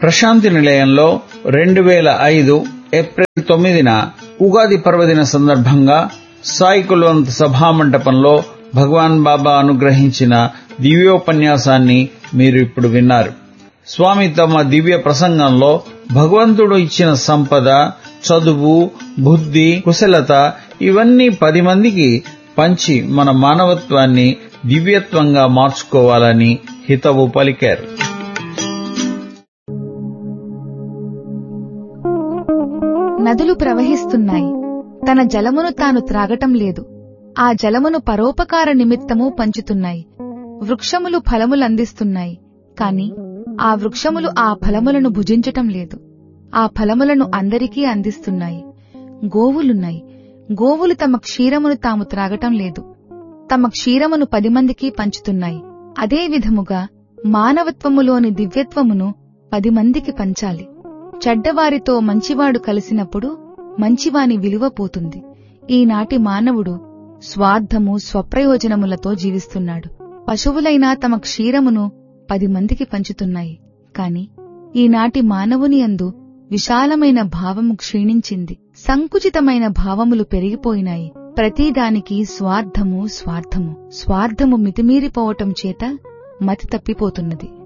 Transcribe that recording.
ప్రశాంతి నిలయంలో రెండు వేల ఐదు ఏప్రిల్ తొమ్మిదిన ఉగాది పర్వదిన సందర్భంగా సాయి కుల్వంత్ సభామంటపంలో భగవాన్ బాబా అనుగ్రహించిన దివ్యోపన్యాసాన్ని మీరు ఇప్పుడు విన్నారు స్వామి తమ దివ్య ప్రసంగంలో భగవంతుడు ఇచ్చిన సంపద చదువు బుద్ధి కుశలత ఇవన్నీ పది మందికి పంచి మన మానవత్వాన్ని దివ్యత్వంగా మార్చుకోవాలని హితవు పలికారు నదులు ప్రవహిస్తున్నాయి తన జలమును తాను త్రాగటం లేదు ఆ జలమును పరోపకార నిమిత్తము పంచుతున్నాయి వృక్షములు ఫలములందిస్తున్నాయి కాని ఆ వృక్షములు ఆ ఫలములను భుజించటం లేదు ఆ ఫలములను అందరికీ అందిస్తున్నాయి గోవులున్నాయి గోవులు తమ క్షీరమును తాము త్రాగటం లేదు తమ క్షీరమును పది మందికి పంచుతున్నాయి అదే విధముగా మానవత్వములోని దివ్యత్వమును పది మందికి పంచాలి చెడ్డవారితో మంచివాడు కలిసినప్పుడు మంచివాని విలువ పోతుంది ఈనాటి మానవుడు స్వార్థము స్వప్రయోజనములతో జీవిస్తున్నాడు పశువులైనా తమ క్షీరమును పది మందికి పంచుతున్నాయి కాని ఈనాటి మానవుని అందు విశాలమైన భావము క్షీణించింది సంకుచితమైన భావములు పెరిగిపోయినాయి ప్రతిదానికి స్వార్థము స్వార్థము స్వార్థము మితిమీరిపోవటం చేత మతి తప్పిపోతున్నది